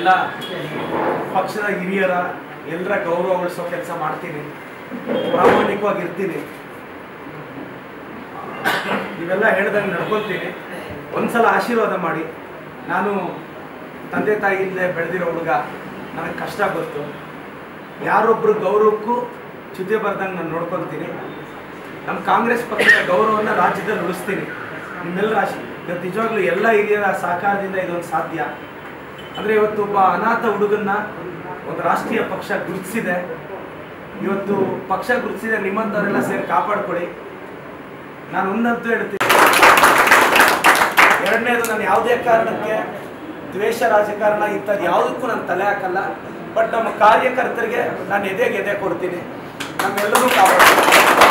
ಎಲ್ಲ ಪಕ್ಷದ ಹಿರಿಯರ ಎಲ್ಲರ ಗೌರವ ಉಳಿಸೋ ಕೆಲಸ ಮಾಡ್ತೀನಿ ಪ್ರಾಮಾಣಿಕವಾಗಿ ಇರ್ತೀನಿ ನೀವೆಲ್ಲ ಹೇಳ್ದಂಗೆ ನಡ್ಕೊಳ್ತೀನಿ ಒಂದ್ಸಲ ಆಶೀರ್ವಾದ ಮಾಡಿ ನಾನು ತಂದೆ ತಾಯಿ ಇಲ್ಲದೆ ಬೆಳೆದಿರೋ ಹುಡುಗ ನನಗೆ ಕಷ್ಟ ಗೊತ್ತು ಯಾರೊಬ್ಬರು ಗೌರವಕ್ಕೂ ಚ್ಯುತಿ ಬರ್ದಂಗೆ ನಾನು ನೋಡ್ಕೊಳ್ತೀನಿ ನಮ್ಮ ಕಾಂಗ್ರೆಸ್ ಪಕ್ಷದ ಗೌರವವನ್ನು ರಾಜ್ಯದಲ್ಲಿ ಉಳಿಸ್ತೀನಿ ನಿಮ್ಮೆಲ್ಲರ ಆಶೆ ಇವತ್ತು ನಿಜವಾಗ್ಲೂ ಎಲ್ಲ ಹಿರಿಯರ ಸಹಕಾರದಿಂದ ಇದೊಂದು ಸಾಧ್ಯ ಅಂದರೆ ಇವತ್ತು ಒಬ್ಬ ಅನಾಥ ಹುಡುಗನ್ನ ಒಂದು ರಾಷ್ಟ್ರೀಯ ಪಕ್ಷ ಗುರುತಿಸಿದೆ ಇವತ್ತು ಪಕ್ಷ ಗುರುತಿಸಿದೆ ನಿಮ್ಮಂಥವರೆಲ್ಲ ಸೇರಿ ಕಾಪಾಡ್ಕೊಳ್ಳಿ ನಾನು ಒಂದಂತೂ ಹೇಳ್ತೀನಿ ಎರಡನೇದು ನಾನು ಯಾವುದೇ ಕಾರಣಕ್ಕೆ ದ್ವೇಷ ರಾಜಕಾರಣ ಇಂಥದ್ದು ಯಾವುದಕ್ಕೂ ನಾನು ತಲೆ ಹಾಕಲ್ಲ ಬಟ್ ನಮ್ಮ ಕಾರ್ಯಕರ್ತರಿಗೆ ನಾನು ಎದೆಗೆ ಎದೆ ಕೊಡ್ತೀನಿ ನಮ್ಮೆಲ್ಲರೂ ಕಾಪಾಡ್ತೀನಿ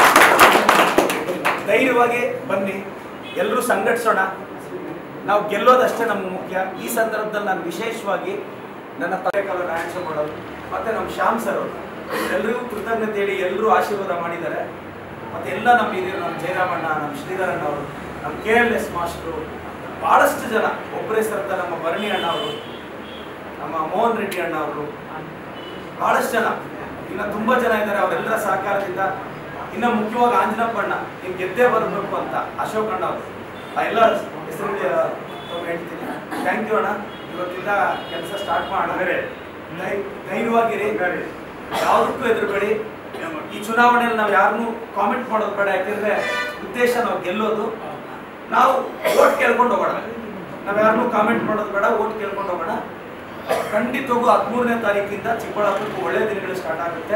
ಧೈರ್ಯವಾಗಿ ಬನ್ನಿ ಎಲ್ಲರೂ ಸಂಘಟಿಸೋಣ ನಾವು ಗೆಲ್ಲೋದಷ್ಟೇ ನಮ್ಗೆ ಮುಖ್ಯ ಈ ಸಂದರ್ಭದಲ್ಲಿ ನಾನು ವಿಶೇಷವಾಗಿ ನನ್ನ ತಲೆಕಾಲ ಆನ್ಸೆ ಮಾಡೋದು ಮತ್ತು ನಮ್ಮ ಶ್ಯಾಮ್ ಸರ್ ಅವರು ಎಲ್ರಿಗೂ ಕೃತಜ್ಞತೆ ಹೇಳಿ ಎಲ್ಲರೂ ಆಶೀರ್ವಾದ ಮಾಡಿದ್ದಾರೆ ಮತ್ತು ಎಲ್ಲ ನಮ್ಮ ಹಿರಿಯರು ನಮ್ಮ ಜಯರಾಮಣ್ಣ ನಮ್ಮ ಶ್ರೀಧರಣ್ಣ ಅವರು ನಮ್ಮ ಕೆ ಎಲ್ ಎಸ್ ಮಾಸ್ಟ್ರು ಭಾಳಷ್ಟು ಜನ ಒಬ್ಬರೇ ಸರತ ನಮ್ಮ ಭರಣಿ ಅಣ್ಣ ಅವರು ನಮ್ಮ ಮೋಹನ್ ರೆಡ್ಡಿ ಅಣ್ಣ ಅವರು ಭಾಳಷ್ಟು ಜನ ಇನ್ನು ತುಂಬ ಜನ ಇದ್ದಾರೆ ಅವರೆಲ್ಲರ ಸಹಕಾರದಿಂದ ಇನ್ನು ಮುಖ್ಯವಾಗಿ ಆಂಜನಪ್ಪ ಅಣ್ಣ ನೀವು ಗೆದ್ದೇ ಬರಬೇಕು ಅಂತ ಅಶೋಕ್ ಅಣ್ಣ ಅವರು ಆ ಎಲ್ಲ ಹೆಸರು ಹೇಳ್ತೀನಿ ಥ್ಯಾಂಕ್ ಯು ಅಣ್ಣ ಇವತ್ತಿಂದ ಕೆಲಸ ಸ್ಟಾರ್ಟ್ ಮಾಡೋಣ ಧೈ- ಧೈರ್ಯವಾಗಿರಿ ಯಾವುದಕ್ಕೂ ಹೆದರಬೇಡಿ ಈ ಚುನಾವಣೆಯಲ್ಲಿ ನಾವು ಯಾರನ್ನೂ ಕಾಮೆಂಟ್ ಮಾಡೋದು ಬೇಡ ಯಾಕೆಂದ್ರೆ ಉದ್ದೇಶ ನಾವು ಗೆಲ್ಲೋದು ನಾವು ಓಟ್ ಕೇಳ್ಕೊಂಡು ಹೋಗೋಣ ನಾವು ಯಾರನ್ನೂ ಕಾಮೆಂಟ್ ಮಾಡೋದು ಬೇಡ ಓಟ್ ಕೇಳ್ಕೊಂಡು ಹೋಗೋಣ ಖಂಡಿತವಾಗೂ ಹದಿಮೂರನೇ ತಾರೀಕಿಂದ ಚಿಕ್ಕಬಳ್ಳಾಪುರಕ್ಕೆ ಒಳ್ಳೆ ದಿನಗಳು ಸ್ಟಾರ್ಟ್ ಆಗುತ್ತೆ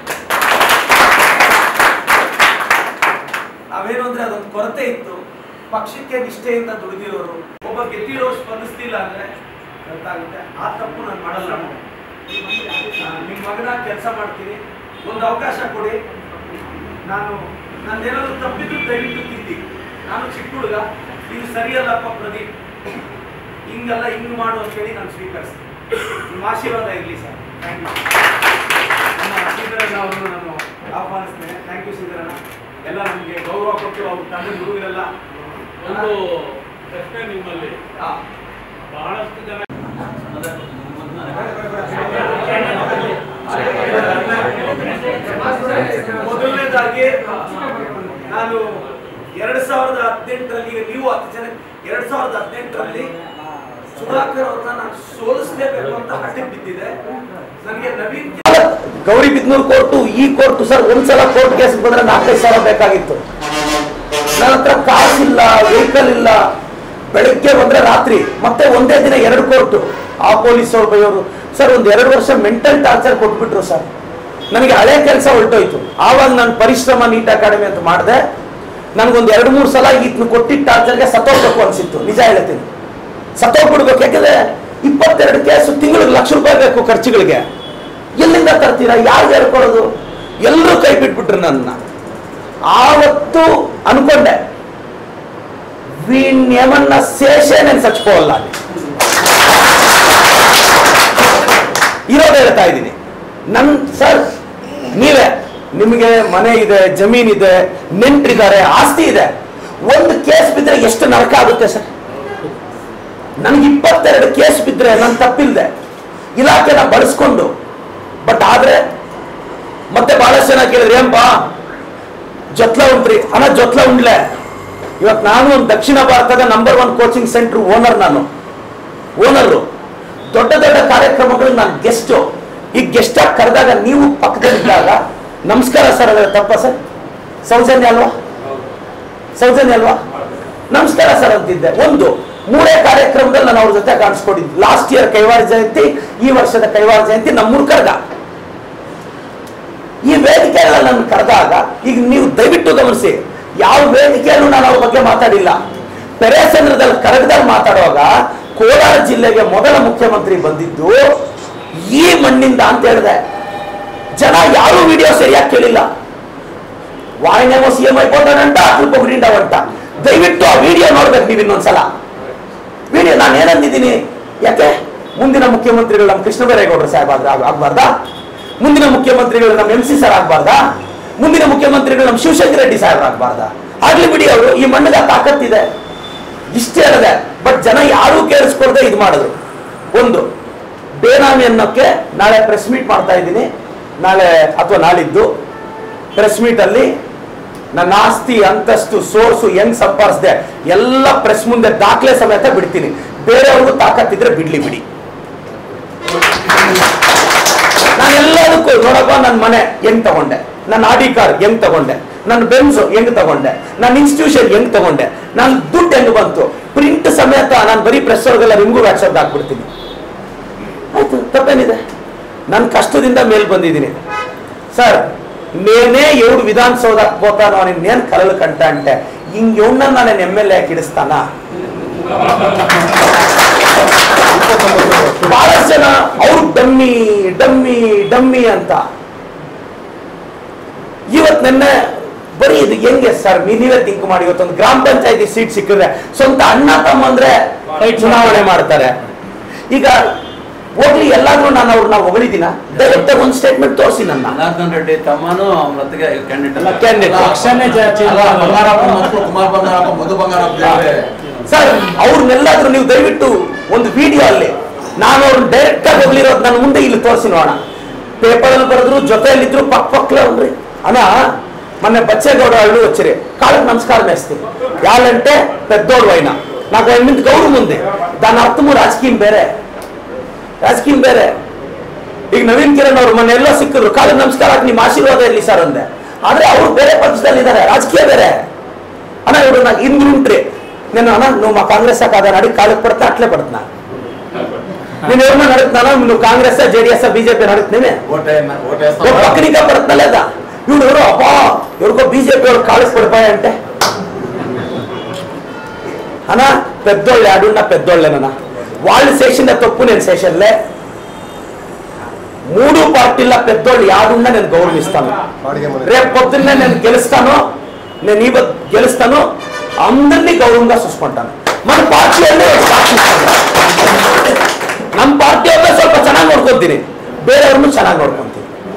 ನಾವೇನು ಅಂದ್ರೆ ಅದೊಂದು ಕೊರತೆ ಇತ್ತು ಪಕ್ಷಕ್ಕೆ ನಿಷ್ಠೆಯಿಂದ ದುಡಿದಿರೋರು ಒಬ್ಬ ಗೆದ್ದಿರೋರು ಸ್ಪಂದಿಸ್ತಿಲ್ಲ ಅಂದ್ರೆ ಗೊತ್ತಾಗುತ್ತೆ ಆ ತಪ್ಪು ನಾನು ಮಾಡಲ್ಲ ನಿಮ್ಮ ಮಗನ ಕೆಲಸ ಮಾಡ್ತೀನಿ ಒಂದು ಅವಕಾಶ ಕೊಡಿ ನಾನು ನಂದೇನಾದ್ರು ತಪ್ಪಿದ್ದು ದಯವಿಟ್ಟು ತಿದ್ದಿ ನಾನು ಚಿಕ್ಕ ಹುಡುಗ ಇದು ಸರಿಯಲ್ಲಪ್ಪ ಪ್ರದೀಪ್ ಹಿಂಗಲ್ಲ ಹಿಂಗ್ ಮಾಡು ಅಂತ ಹೇಳಿ ನಾನು ಸ್ವೀಕರಿಸ್ತೀನಿ ನಿಮ್ಮ ಆಶೀರ್ವಾದ ಇರಲಿ ಸರ್ ಥ್ಯಾಂಕ್ ಯು ನಮ್ಮ ಶ್ರೀಧರಣ್ಣ ಅವರನ್ನು ನಾನು ಆಹ್ವಾನಿಸ್ತೇನೆ ಥ್ಯಾಂಕ್ ಯು ಶ್ರೀಧರಣ್ಣ ಎಲ್ಲ ನಮಗೆ ಗೌರವ ಕೊಟ್ಟು ಅವ್ರ ತಂದೆ ಹುಡುಗರೆಲ್ಲ ಒಂದು ಪ್ರಶ್ನೆ ನಿಮ್ಮಲ್ಲಿ ಆ, ಬಹಳಷ್ಟು ಜನ ಮೊದಲನೇದಾಗಿ ನಾನು ಎರಡ್ ಸಾವಿರದ ಹದಿನೆಂಟರಲ್ಲಿ ಈಗ ನೀವು ಹತ್ತು ಜನ ಎರಡ್ ಸಾವಿರದ ಹದಿನೆಂಟರಲ್ಲಿ ಸುಧಾಕರ್ ಅವ್ರನ್ನ ನಾನು ಸೋಲಿಸಲೇಬೇಕು ಅಂತ ಹಠೆ ಬಿದ್ದಿದೆ ನನಗೆ ನವೀನ್ ಗೌರಿಬಿದ್ನೂರು ಕೋರ್ಟು ಈ ಕೋರ್ಟು ಸರ್ ಒಂದ್ಸಲ ಕೋರ್ಟ್ ಕೇಸ್ ಬಂದ್ರೆ ನಾಲ್ಕೈದು ಸಾವಿರ ಬೇಕಾಗಿತ್ತು ನನ್ನ ಹತ್ರ ಕಾಸಿಲ್ಲ ವೆಹಿಕಲ್ ಇಲ್ಲ ಬೆಳಗ್ಗೆ ಬಂದ್ರೆ ರಾತ್ರಿ ಮತ್ತೆ ಒಂದೇ ದಿನ ಎರಡು ಕೋರ್ಟು ಆ ಪೊಲೀಸ್ ಅವ್ರು ಬೈಯೋರು ಸರ್ ಒಂದು ಎರಡು ವರ್ಷ ಮೆಂಟಲ್ ಟಾರ್ಚರ್ ಕೊಟ್ಬಿಟ್ರು ಸರ್ ನನಗೆ ಹಳೆ ಕೆಲಸ ಹೊರಟೋಯ್ತು ಆವಾಗ ನಾನು ಪರಿಶ್ರಮ ನೀಟ್ ಅಕಾಡೆಮಿ ಅಂತ ಮಾಡಿದೆ ನನಗೊಂದು ಎರಡು ಮೂರು ಸಲ ಈತನು ಕೊಟ್ಟಿದ್ದ ಟಾರ್ಚರ್ಗೆ ಸತ್ತೋಗ್ಬೇಕು ಅನ್ಸಿತ್ತು ನಿಜ ಹೇಳ್ತೀನಿ ಸತ್ತೋಗ್ಬಿಡ್ಬೇಕು ಯಾಕಂದ್ರೆ ಇಪ್ಪತ್ತೆರಡು ಕೇಸು ತಿಂಗಳಿಗೆ ಲಕ್ಷ ರೂಪಾಯಿ ಬೇಕು ಖರ್ಚುಗಳಿಗೆ ಎಲ್ಲಿಂದ ತರ್ತೀರಾ ಯಾರು ಹೇಳ್ಕೊಡೋದು ಎಲ್ಲರೂ ಕೈ ಬಿಟ್ಬಿಟ್ರು ನನ್ನ ಆವತ್ತು ಅನ್ಕೊಂಡೆ ವೀಣ್ಯಮನ್ನ ಶೇಷೆ ನಾನು ಸಚ್ಕೋಲ್ಲ ಅಲ್ಲಿ ಇರೋದು ಹೇಳ್ತಾ ಇದ್ದೀನಿ ನನ್ ಸರ್ ನೀವೇ ನಿಮಗೆ ಮನೆ ಇದೆ ಜಮೀನಿದೆ ನೆಂಟ್ರಿದ್ದಾರೆ ಆಸ್ತಿ ಇದೆ ಒಂದು ಕೇಸ್ ಬಿದ್ದರೆ ಎಷ್ಟು ನರಕ ಆಗುತ್ತೆ ಸರ್ ನನಗೆ ಇಪ್ಪತ್ತೆರಡು ಕೇಸ್ ಬಿದ್ದರೆ ನನ್ನ ತಪ್ಪಿಲ್ದೆ ಇಲಾಖೆನ ಬಳಸ್ಕೊಂಡು ಬಟ್ ಆದ್ರೆ ಮತ್ತೆ ಬಹಳಷ್ಟು ಜನ ಕೇಳಿದ್ರೆ ಏನ್ಪಾ ಜೊತ್ಲ ಉಂಟ್ರಿ ಹಣ ಜೊತ್ಲ ಉಂಡ್ಲೆ ಇವತ್ತು ನಾನು ಒಂದು ದಕ್ಷಿಣ ಭಾರತದ number one coaching center owner ನಾನು ಓನರು ದೊಡ್ಡ ದೊಡ್ಡ ಕಾರ್ಯಕ್ರಮಗಳು ನಾನು ಗೆಸ್ಟು ಈ ಗೆಸ್ಟ್ ಆಗಿ ಕರೆದಾಗ ನೀವು ಪಕ್ಕದಲ್ಲಿದ್ದಾಗ ನಮಸ್ಕಾರ ಸರ್ ಅಂದ್ರೆ ತಪ್ಪ ಸರ್ ಸೌಜನ್ಯ ಅಲ್ವಾ ಸೌಜನ್ಯ ಅಲ್ವಾ ನಮಸ್ಕಾರ ಸರ್ ಅಂತಿದ್ದೆ ಒಂದು ಮೂರೇ ಕಾರ್ಯಕ್ರಮದಲ್ಲಿ ನಾನು ಅವ್ರ ಜೊತೆ ಕಾಣಿಸ್ಕೊಂಡಿದ್ದು ಲಾಸ್ಟ್ ಇಯರ್ ಕೈವಾರ ಜಯಂತಿ ಈ ವರ್ಷದ ಕೈವಾರ ಜಯಂತಿ ನಮ್ಮೂರ್ ಕರೆದ ಈ ವೇದಿಕೆಗಳ ನನ್ನ ಕರೆದಾಗ ಈಗ ನೀವು ದಯವಿಟ್ಟು ಗಮನಿಸಿ ಯಾವ ವೇದಿಕೆಯಲ್ಲೂ ನಾನು ಅವ್ರ ಬಗ್ಗೆ ಮಾತಾಡಿಲ್ಲ ಪೆರೇಸಂದ್ರದಲ್ಲಿ ಕರಗದಲ್ಲಿ ಮಾತಾಡುವಾಗ ಕೋಲಾರ ಜಿಲ್ಲೆಗೆ ಮೊದಲ ಮುಖ್ಯಮಂತ್ರಿ ಬಂದಿದ್ದು ಈ ಮಣ್ಣಿಂದ ಅಂತ ಹೇಳಿದೆ ಜನ ಯಾರೂ ವಿಡಿಯೋ ಸರಿಯಾಗಿ ಕೇಳಿಲ್ಲ ವಾಯಿನೇಮೋ ಸಿ ಎಂ అయిపోతాడంట అట్లా ఒకటింటావంట ದಯವಿಟ್ಟು ಆ ವಿಡಿಯೋ ನೋಡ್ಬೇಕು ನೀವು ಇನ್ನೊಂದ್ಸಲ ವಿಡಿಯೋ ನಾನು ಏನಂದಿದ್ದೀನಿ ಯಾಕೆ ಮುಂದಿನ ಮುಖ್ಯಮಂತ್ರಿಗಳು ನಮ್ಮ ಕೃಷ್ಣ ಬೈರೇಗೌಡರು ಸಾಹೇಬ್ ಆದ್ರೆ ಆಗ್- ಆಗ್ಬಾರ್ದಾ ಮುಂದಿನ ಮುಖ್ಯಮಂತ್ರಿಗಳು ನಮ್ಮ ಎಂ ಸಿ ಸರ್ ಆಗ್ಬಾರ್ದಾ ಮುಂದಿನ ಮುಖ್ಯಮಂತ್ರಿಗಳು ನಮ್ಮ ಶಿವಶಂಕರ ರೆಡ್ಡಿ ಸಾಹೇಬ್ರು ಆಗ್ಬಾರ್ದಾ ಆಗ್ಲಿ ಬಿಡಿ ಅವರು ಈ ಮಣ್ಣಿಗೆ ಆ ತಾಕತ್ತಿದೆ ಇಷ್ಟೇ ಹೇಳಿದೆ ಬಟ್ ಜನ ಯಾರೂ ಕೇಳಿಸ್ಕೊಳ್ದೆ ಇದು ಮಾಡಿದ್ರು ಒಂದು ಬೇನಾಮಿ ಅನ್ನೋಕ್ಕೆ ನಾಳೆ ಪ್ರೆಸ್ ಮೀಟ್ ಮಾಡ್ತಾ ಇದ್ದೀನಿ ನಾಳೆ ಅಥವಾ ನಾಳಿದ್ದು ಪ್ರೆಸ್ ಮೀಟ್ ಅಲ್ಲಿ ನನ್ನ ಆಸ್ತಿ ಅಂತಸ್ತು ಸೋರ್ಸು ಹೆಂಗ್ ಸಂಪಾದಿಸಿದೆ ಎಲ್ಲ ಪ್ರೆಸ್ ಮುಂದೆ ದಾಖಲೆ ಸಮೇತ ಬಿಡ್ತೀನಿ ಬೇರೆಯವ್ರಿಗೂ ತಾಕತ್ತಿದ್ರೆ ಬಿಡ್ಲಿ ಬಿಡಿ ನಾನು ಎಲ್ಲದಕ್ಕೂ ನೋಡಪ್ಪ ನನ್ನ ಮನೆ ಹೆಂಗ್ ತಗೊಂಡೆ ನನ್ನ ಆಡಿ ಕಾರ್ ಹೆಂಗ್ ತಗೊಂಡೆ ನನ್ನ ಬೆನ್ಸ್ ಹೆಂಗ್ ತಗೊಂಡೆ ನನ್ನ ಇನ್ಸ್ಟಿಟ್ಯೂಷನ್ ಹೆಂಗ್ ತಗೊಂಡೆ ನನ್ನ ದುಡ್ಡು ಹೆಂಗ್ ಬಂತು ಪ್ರಿಂಟ್ ಸಮೇತ ನಾನು ಬರೀ ಪ್ರೆಸ್ ಅವ್ರಿಗೆಲ್ಲ ನಿಮ್ಗೂ ವಾಟ್ಸಪ್ ಹಾಕ್ಬಿಡ್ತೀನಿ ಆಯ್ತು ತಪ್ಪೇನಿದೆ ನನ್ನ ಕಷ್ಟದಿಂದ ಮೇಲ್ ಬಂದಿದ್ದೀನಿ ಸರ್ నేనే ఎవడు విధానసౌధ పోతాను అని నేను కలలు కంటా అంటే ఇంకెవడన్నా నేను ఎమ్మెల్యే కిడిస్తానా ಬಹಳಷ್ಟು ಜನ ಅವ್ರು ಡಮ್ಮಿ ಡಮ್ಮಿ ಡಮ್ಮಿ ಅಂತ ಇವತ್ ನೆನ್ನೆ ಬರೀ ಇದು ಹೆಂಗೆ ಸರ್ ನೀವೇ ಥಿಂಕ್ ಮಾಡಿ ಇವತ್ತೊಂದು ಗ್ರಾಮ ಪಂಚಾಯತಿ ಸೀಟ್ ಸಿಕ್ಕಿದ್ರೆ ಸ್ವಂತ ಅಣ್ಣ ತಮ್ಮಂದ್ರೆ ಚುನಾವಣೆ ಮಾಡ್ತಾರೆ ಈಗ ಹೋಗ್ಲಿ ಎಲ್ಲಾದ್ರೂ ನಾನು ಅವ್ರನ್ನ ಹೊಗಳಿದ್ದೀನ ಡೈರೆಕ್ಟ್ ಆಗಿ ಒಂದು ಸ್ಟೇಟ್ಮೆಂಟ್ ತೋರಿಸಿ ನನ್ನ ಜನಾರ್ದನ್ ರೆಡ್ಡಿ ತಮ್ಮನು ಅವ್ರ ಹತ್ತಿಗೆ ಕ್ಯಾಂಡಿಡೇಟ್ ಕ್ಯಾಂಡಿಡೇಟ್ ಪಕ್ಷನೇ ಅಲ್ಲ, ಬಂಗಾರಪ್ಪ ಮತ್ತು ಕುಮಾರ್ ಬಂಗಾರಪ್ಪ ಮಧು ಬಂಗಾರಪ್ಪ ಬೇರೆ. ಸರ್ ಅವ್ರನ್ನೆಲ್ಲಾದ್ರೂ ನೀವು ದಯವಿಟ್ಟು ಒಂದು ವಿಡಿಯೋ ಅಲ್ಲಿ ನಾನು ಅವ್ರನ್ನ ಡೈರೆಕ್ಟ್ ಆಗಿ ಹೋಗ್ಲಿರೋದು ನನ್ನ ಮುಂದೆ ಇಲ್ಲಿ ತೋರಿಸಿ ನೋಡೋಣ ಪೇಪರ್ ಅಲ್ಲಿ ಬರೆದ್ರು ಜೊತೆಯಲ್ಲಿದ್ರು ಪಕ್ಕ ಪಕ್ಕಲೇ ಅವ್ರಿ ಅಣ್ಣ ಮೊನ್ನೆ ಬಚ್ಚೇಗೌಡ ಅಳ್ಳು వచ్చిರಿ కాళ్ళకి నమస్కారం వేస్తే యాలంటే పెద్దోడు అయినా నాకు ఆయన మీద గౌరవం ఉంది దాని అర్థము రాజకీయం ಬೇರೆ ರಾಜಕೀಯ ಬೇರೆ ಈಗ ನವೀನ್ ಕಿರಣ್ ಅವರು ಮೊನ್ನೆ ಎಲ್ಲೋ ಸಿಕ್ಕಿದ್ರು ಕಾಲಿಗೆ ನಮಸ್ಕಾರ ಹಾಕಿ ನಿಮ್ಮ ಆಶೀರ್ವಾದ ಇರಲಿ ಸರ್ ಅಂದೆ ಆದ್ರೆ ಅವ್ರು ಬೇರೆ ಪಕ್ಷದಲ್ಲಿ ಇದ್ದಾರೆ ರಾಜಕೀಯ ಬೇರೆ అన్న ఇప్పుడు నాకు ఇందులు ఉంటే నేను అన్న నువ్వు మా కాంగ్రెస్ కాదని అడిగి కాళ్ళకి పడితే అట్లే పడుతున్నా నేను ఎవరన్నా అడుగుతున్నానా నువ్వు కాంగ్రెస్ జేడిఎస్ బీజేపీ అడుగుతున్నానే ఓటే ఒక ఓటేస్తావా? పక్కనిగా పడుతున్నా లేదా ఇవిడు ఎవరో అబ్బా ఎవరికో బీజేపీ వాళ్ళు కాళ్ళకి పడిపోయాయంటే అన్నా పెద్దోళ్ళు ఆడున్నా పెద్దోళ్ళేనన్నా వాళ్ళు చేసిన తప్పు నేను చేసేలే మూడు పార్టీల పెద్దోళ్ళు యాడున్నా నేను గౌరవిస్తాను రేపు పొద్దున్నే నేను గెలుస్తాను నేను ఈ బ- గెలుస్తాను అందరినీ గౌరవంగా చూసుకుంటాను మన ಪಾರ್ಟಿ ಅಲ್ಲೇ ನಮ್ಮ ಪಾರ್ಟಿ ಅವ್ರನ್ನ ಸ್ವಲ್ಪ ಚೆನ್ನಾಗಿ ನೋಡ್ಕೊಂತೀನಿ ಬೇರೆಯವ್ರನ್ನು ಚೆನ್ನಾಗಿ ನೋಡ್ಕೊಂತೀನಿ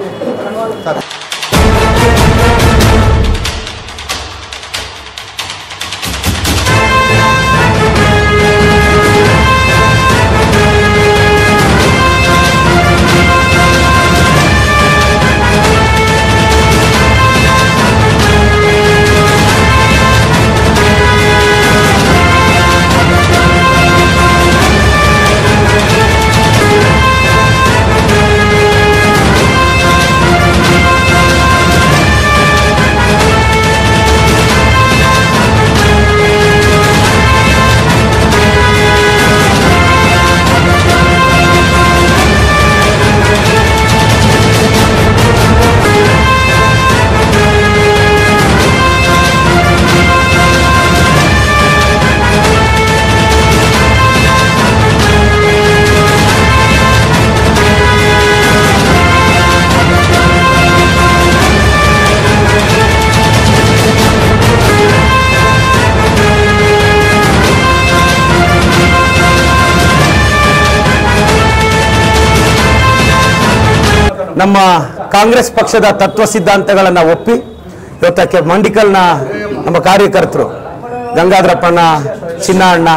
ನಮ್ಮ ಕಾಂಗ್ರೆಸ್ ಪಕ್ಷದ ತತ್ವ ಸಿದ್ಧಾಂತಗಳನ್ನು ಒಪ್ಪಿ ಇವತ್ತಕ್ಕೆ ಮಂಡಿಕಲ್ನ ನಮ್ಮ ಕಾರ್ಯಕರ್ತರು ಗಂಗಾಧರಪ್ಪಣ್ಣ ಚಿನ್ನ ಅಣ್ಣ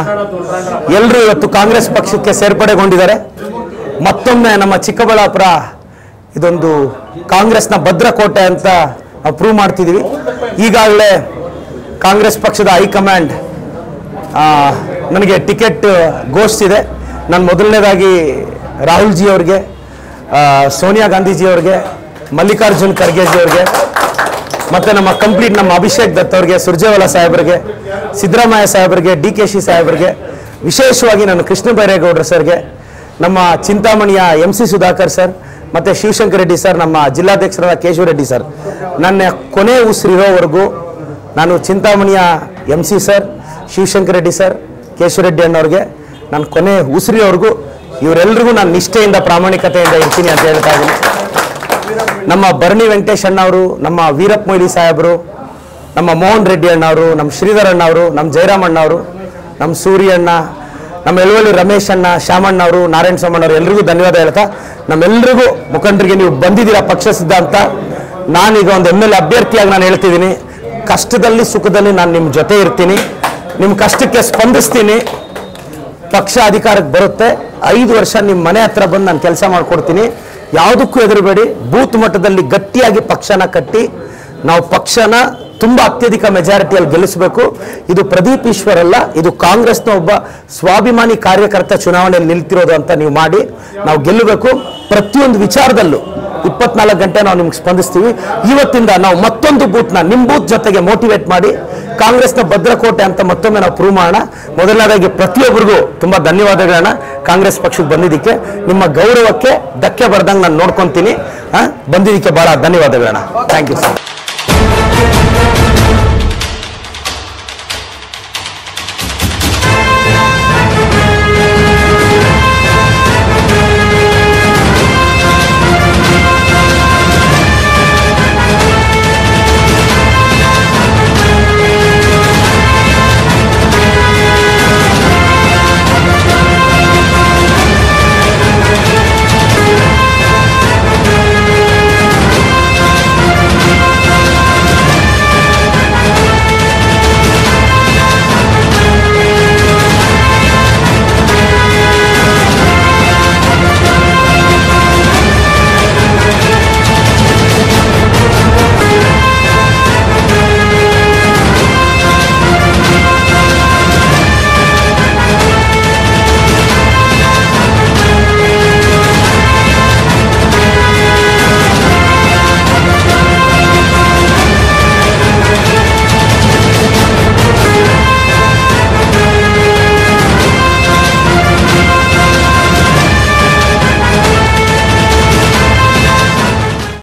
ಎಲ್ಲರೂ ಇವತ್ತು ಕಾಂಗ್ರೆಸ್ ಪಕ್ಷಕ್ಕೆ ಸೇರ್ಪಡೆಗೊಂಡಿದ್ದಾರೆ ಮತ್ತೊಮ್ಮೆ ನಮ್ಮ ಚಿಕ್ಕಬಳ್ಳಾಪುರ ಇದೊಂದು ಕಾಂಗ್ರೆಸ್ನ ಭದ್ರಕೋಟೆ ಅಂತ ನಾವು ಪ್ರೂವ್ ಮಾಡ್ತಿದ್ದೀವಿ ಈಗಾಗಲೇ ಕಾಂಗ್ರೆಸ್ ಪಕ್ಷದ ಹೈಕಮಾಂಡ್ ಆ, ನನಗೆ ಟಿಕೆಟ್ ಘೋಷಿಸಿದೆ ನಾನು ಮೊದಲನೇದಾಗಿ ರಾಹುಲ್ ಜಿ ಅವ್ರಿಗೆ ಆ, ಸೋನಿಯಾ ಗಾಂಧೀಜಿ ಅವ್ರಿಗೆ ಮಲ್ಲಿಕಾರ್ಜುನ್ ಖರ್ಗೆಜಿ ಅವ್ರಿಗೆ ಮತ್ತು ನಮ್ಮ ಕಂಪ್ಲೀಟ್ ನಮ್ಮ ಅಭಿಷೇಕ್ ದತ್ ಅವ್ರಿಗೆ ಸುರ್ಜೇವಾಲಾ ಸಾಹೇಬರಿಗೆ ಸಿದ್ದರಾಮಯ್ಯ ಸಾಹೇಬರಿಗೆ ಡಿ ಕೆ ಶಿ ಸಾಹೇಬರಿಗೆ ವಿಶೇಷವಾಗಿ ನಾನು ಕೃಷ್ಣ ಬೈರೇಗೌಡರು ಸರ್ಗೆ ನಮ್ಮ ಚಿಂತಾಮಣಿಯ ಎಂ ಸಿ ಸುಧಾಕರ್ ಸರ್ ಮತ್ತು ಶಿವಶಂಕರ್ ರೆಡ್ಡಿ ಸರ್ ನಮ್ಮ ಜಿಲ್ಲಾಧ್ಯಕ್ಷರಾದ ಕೇಶವ ರೆಡ್ಡಿ ಸರ್ ನನ್ನ ಕೊನೆ ಉಸಿರಿರೋವರೆಗೂ ನಾನು ಚಿಂತಾಮಣಿಯ ಎಂ ಸಿ ಸರ್ ಶಿವಶಂಕರ್ ರೆಡ್ಡಿ ಸರ್ ಕೇಶವ ರೆಡ್ಡಿ ಅಣ್ಣವ್ರಿಗೆ ನಾನು ಕೊನೆ ಉಸಿರಿಯವರೆಗೂ ಇವರೆಲ್ಲರಿಗೂ ನಾನು ನಿಷ್ಠೆಯಿಂದ ಪ್ರಾಮಾಣಿಕತೆಯಿಂದ ಇರ್ತೀನಿ ಅಂತ ಹೇಳ್ತಾ ಇದ್ದೀನಿ ನಮ್ಮ ಭರಣಿ ವೆಂಕಟೇಶ್ ಅಣ್ಣವರು ನಮ್ಮ ವೀರಪ್ಪ ಮೊಯ್ಲಿ ಸಾಹೇಬರು ನಮ್ಮ ಮೋಹನ್ ರೆಡ್ಡಿ ಅಣ್ಣವರು ನಮ್ಮ ಶ್ರೀಧರ್ ಅಣ್ಣವರು ನಮ್ಮ ಜಯರಾಮ್ ಅಣ್ಣವರು ನಮ್ಮ ಸೂರ್ಯ ಅಣ್ಣ ನಮ್ಮ ಎಳವಳ್ಳಿ ರಮೇಶ್ ಅಣ್ಣ ಶ್ಯಾಮಣ್ಣ ಅವರು ನಾರಾಯಣ ಸ್ವಾಮಣ್ಣ ಅವರು ಎಲ್ರಿಗೂ ಧನ್ಯವಾದ ಹೇಳ್ತಾ ನಮ್ಮೆಲ್ರಿಗೂ ಮುಖಂಡರಿಗೆ ನೀವು ಬಂದಿದ್ದೀರಾ ಪಕ್ಷ ಸಿದ್ಧಾಂತ ನಾನೀಗ ಒಂದು ಎಮ್ ಎಲ್ ಅಭ್ಯರ್ಥಿಯಾಗಿ ನಾನು ಹೇಳ್ತಿದ್ದೀನಿ ಕಷ್ಟದಲ್ಲಿ ಸುಖದಲ್ಲಿ ನಾನು ನಿಮ್ಮ ಜೊತೆ ಇರ್ತೀನಿ ನಿಮ್ಮ ಕಷ್ಟಕ್ಕೆ ಸ್ಪಂದಿಸ್ತೀನಿ ಪಕ್ಷ ಅಧಿಕಾರಕ್ಕೆ ಬರುತ್ತೆ ಐದು ವರ್ಷ ನಿಮ್ಮ ಮನೆ ಹತ್ರ ಬಂದು ನಾನು ಕೆಲಸ ಮಾಡಿಕೊಡ್ತೀನಿ ಯಾವುದಕ್ಕೂ ಹೆದರಬೇಡಿ ಬೂತ್ ಮಟ್ಟದಲ್ಲಿ ಗಟ್ಟಿಯಾಗಿ ಪಕ್ಷನ ಕಟ್ಟಿ ನಾವು ಪಕ್ಷನ ತುಂಬಾ ಅತ್ಯಧಿಕ ಮೆಜಾರಿಟಿಯಲ್ಲಿ ಗೆಲ್ಲಿಸಬೇಕು ಇದು ಪ್ರದೀಪ್ ಈಶ್ವರ್ ಅಲ್ಲ ಇದು ಕಾಂಗ್ರೆಸ್ನ ಒಬ್ಬ ಸ್ವಾಭಿಮಾನಿ ಕಾರ್ಯಕರ್ತ ಚುನಾವಣೆಯಲ್ಲಿ ನಿಲ್ತಿರೋದು ಅಂತ ನೀವು ಮಾಡಿ ನಾವು ಗೆಲ್ಲಬೇಕು ಪ್ರತಿಯೊಂದು ವಿಚಾರದಲ್ಲೂ ಇಪ್ಪತ್ನಾಲ್ಕು ಗಂಟೆ ನಾವು ನಿಮ್ಗೆ ಸ್ಪಂದಿಸ್ತೀವಿ ಇವತ್ತಿಂದ ನಾವು ಮತ್ತೊಂದು ಬೂತ್ನ ನಿಮ್ಮ ಬೂತ್ ಜೊತೆಗೆ ಮೋಟಿವೇಟ್ ಮಾಡಿ ಕಾಂಗ್ರೆಸ್ನ ಭದ್ರಕೋಟೆ ಅಂತ ಮತ್ತೊಮ್ಮೆ ನಾವು ಪ್ರೂವ್ ಮಾಡೋಣ ಮೊದಲನೇದಾಗಿ ಪ್ರತಿಯೊಬ್ಬರಿಗೂ ತುಂಬಾ ಧನ್ಯವಾದಗಳನ್ನ ಕಾಂಗ್ರೆಸ್ ಪಕ್ಷಕ್ಕೆ ಬಂದಿದ್ದಕ್ಕೆ ನಿಮ್ಮ ಗೌರವಕ್ಕೆ ಧಕ್ಕೆ ಬರ್ದಂಗೆ ನಾನು ನೋಡ್ಕೊಂತೀನಿ ಆ, ಬಂದಿದ್ದಕ್ಕೆ ಬಹಳ ಧನ್ಯವಾದಗಳನ್ನ ಥ್ಯಾಂಕ್ ಯು ಸರ್